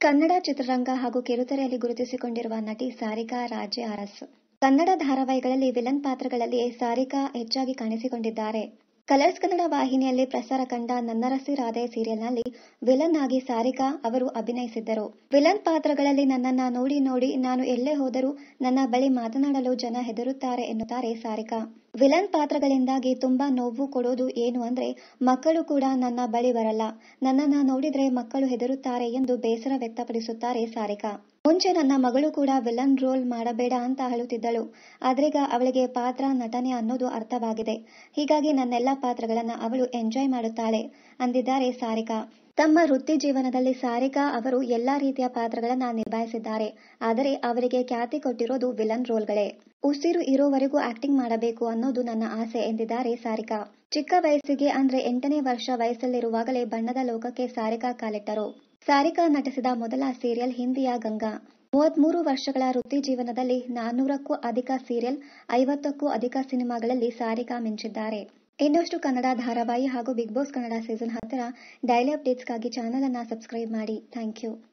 ಕನ್ನಡ ಚಿತ್ರರಂಗ ಹಾಗೂ ಕಿರುತೆರೆಯಲ್ಲಿ ಗುರುತಿಸಿಕೊಂಡಿರುವ ನಟಿ ಸಾರಿಕಾ ರಾಜೆ ಅರಸ್ ಕನ್ನಡ ಧಾರಾವಾಹಿಗಳಲ್ಲಿ ವಿಲನ್ ಪಾತ್ರಗಳಲ್ಲಿ ಸಾರಿಕಾ ಹೆಚ್ಚಾಗಿ ಕಾಣಿಸಿಕೊಂಡಿದ್ದಾರೆ ಕಲರ್ಸ್ ಕನ್ನಡ ವಾಹಿನಿಯಲ್ಲಿ ಪ್ರಸಾರ ಕಂಡ ನನ್ನರಸಿ ರಾಧೆ ಸೀರಿಯಲ್ನಲ್ಲಿ ವಿಲನ್ ಆಗಿ ಸಾರಿಕಾ ಅವರು ಅಭಿನಯಿಸಿದ್ದರು ವಿಲನ್ ಪಾತ್ರಗಳಲ್ಲಿ ನನ್ನನ್ನ ನೋಡಿ ನೋಡಿ ನಾನು ಎಲ್ಲೇ ಹೋದರೂ ನನ್ನ ಬಳಿ ಮಾತನಾಡಲು ಜನ ಹೆದರುತ್ತಾರೆ ಎನ್ನುತ್ತಾರೆ ಸಾರಿಕಾ ವಿಲನ್ ಪಾತ್ರಗಳಿಂದಾಗಿ ತುಂಬಾ ನೋವು ಕೊಡೋದು ಏನು ಅಂದ್ರೆ ಮಕ್ಕಳು ಕೂಡ ನನ್ನ ಬಳಿ ಬರಲ್ಲ ನನ್ನನ್ನ ನೋಡಿದ್ರೆ ಮಕ್ಕಳು ಹೆದರುತ್ತಾರೆ ಎಂದು ಬೇಸರ ವ್ಯಕ್ತಪಡಿಸುತ್ತಾರೆ ಸಾರಿಕಾ ಮುಂಚೆ ನನ್ನ ಮಗಳು ಕೂಡ ವಿಲನ್ ರೋಲ್ ಮಾಡಬೇಡ ಅಂತ ಹೇಳುತ್ತಿದ್ದಳು ಆದ್ರೀಗ ಅವಳಿಗೆ ಪಾತ್ರ ನಟನೆ ಅನ್ನೋದು ಅರ್ಥವಾಗಿದೆ ಹೀಗಾಗಿ ನನ್ನೆಲ್ಲ ಪಾತ್ರಗಳನ್ನ ಅವಳು ಎಂಜಾಯ್ ಮಾಡುತ್ತಾಳೆ ಅಂದಿದ್ದಾರೆ ಸಾರಿಕಾ ತಮ್ಮ ವೃತ್ತಿ ಜೀವನದಲ್ಲಿ ಸಾರಿಕಾ ಅವರು ಎಲ್ಲಾ ರೀತಿಯ ಪಾತ್ರಗಳನ್ನ ನಿಭಾಯಿಸಿದ್ದಾರೆ ಆದರೆ ಅವರಿಗೆ ಖ್ಯಾತಿ ಕೊಟ್ಟಿರೋದು ವಿಲನ್ ರೋಲ್ಗಳೇ ಉಸಿರು ಇರೋವರೆಗೂ ಆಕ್ಟಿಂಗ್ ಮಾಡಬೇಕು ಅನ್ನೋದು ನನ್ನ ಆಸೆ ಎಂದಿದ್ದಾರೆ ಸಾರಿಕಾ ಚಿಕ್ಕ ವಯಸ್ಸಿಗೆ ಅಂದ್ರೆ ಎಂಟನೇ ವರ್ಷ ವಯಸ್ಸಲ್ಲಿರುವಾಗಲೇ ಬಣ್ಣದ ಲೋಕಕ್ಕೆ ಸಾರಿಕಾ ಕಾಲಿಟ್ಟರು ಸಾರಿಕಾ ನಟಿಸಿದ ಮೊದಲ ಸೀರಿಯಲ್ ಹಿಂದಿಯ ಗಂಗಾ ಮೂವತ್ಮೂರು ವರ್ಷಗಳ ವೃತ್ತಿ ಜೀವನದಲ್ಲಿ ನಾನ್ನೂರಕ್ಕೂ ಅಧಿಕ ಸೀರಿಯಲ್ ಐವತ್ತಕ್ಕೂ ಅಧಿಕ ಸಿನಿಮಾಗಳಲ್ಲಿ ಸಾರಿಕಾ ಮಿಂಚಿದ್ದಾರೆ ಇನ್ನಷ್ಟು ಕನ್ನಡ ಧಾರಾವಾಹಿ ಹಾಗೂ ಬಿಗ್ ಬಾಸ್ ಕನ್ನಡ ಸೀಸನ್ ಹತ್ತರ ಡೈಲಿ ಅಪ್ಡೇಟ್ಸ್ಗಾಗಿ ಚಾನಲ್ ಅನ್ನ ಸಬ್ಸ್ಕ್ರೈಬ್ ಮಾಡಿ ಥ್ಯಾಂಕ್ ಯು